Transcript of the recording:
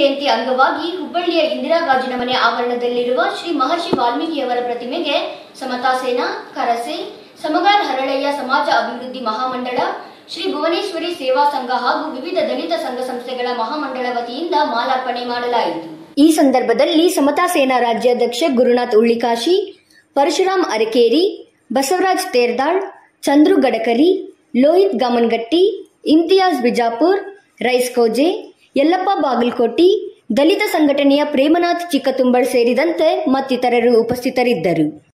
ಜಯಂತಿ ಅಂಗವಾಗಿ ಹುಬ್ಬಳ್ಳಿಯ ಇಂದಿರಾ ಗಾಜಿನ ಮನೆ ಆವರಣದಲ್ಲಿರುವ ಶ್ರೀ ಮಹರ್ಷಿ ವಾಲ್ಮೀಕಿಯವರ ಪ್ರತಿಮೆಗೆ ಸಮತಾ ಸೇನಾ ಕರಸೆ ಸಮಗಾರ್ ಹರಳಯ್ಯ ಸಮಾಜ ಅಭಿವೃದ್ಧಿ ಮಹಾಮಂಡಳ ಶ್ರೀ ಭುವನೇಶ್ವರಿ ಸೇವಾ ಸಂಘ ಹಾಗೂ ವಿವಿಧ ದಲಿತ ಸಂಘ ಸಂಸ್ಥೆಗಳ ಮಹಾಮಂಡಳ ವತಿಯಿಂದ ಮಾಲಾರ್ಪಣೆ ಮಾಡಲಾಯಿತು ಈ ಸಂದರ್ಭದಲ್ಲಿ ಸಮತಾ ಸೇನಾ ರಾಜ್ಯಾಧ್ಯಕ್ಷ ಗುರುನಾಥ್ ಉಳ್ಳಿಕಾಶಿ ಪರಶುರಾಮ್ ಅರಕೇರಿ ಬಸವರಾಜ್ ತೇರ್ದಾಳ್ ಚಂದ್ರು ಗಡಕರಿ ಲೋಹಿತ್ ಗಮನ್ಗಟ್ಟಿ ಇಮ್ತಿಯಾಜ್ ಬಿಜಾಪುರ್ ರೈಸ್ ಕೋಜೆ ಯಲ್ಲಪ್ಪ ಬಾಗಲಕೋಟಿ ದಲಿತ ಸಂಘಟನೆಯ ಪ್ರೇಮನಾಥ್ ಚಿಕ್ಕತುಂಬಳ್ ಸೇರಿದಂತೆ ಮತ್ತಿತರರು ಉಪಸ್ಥಿತರಿದ್ದರು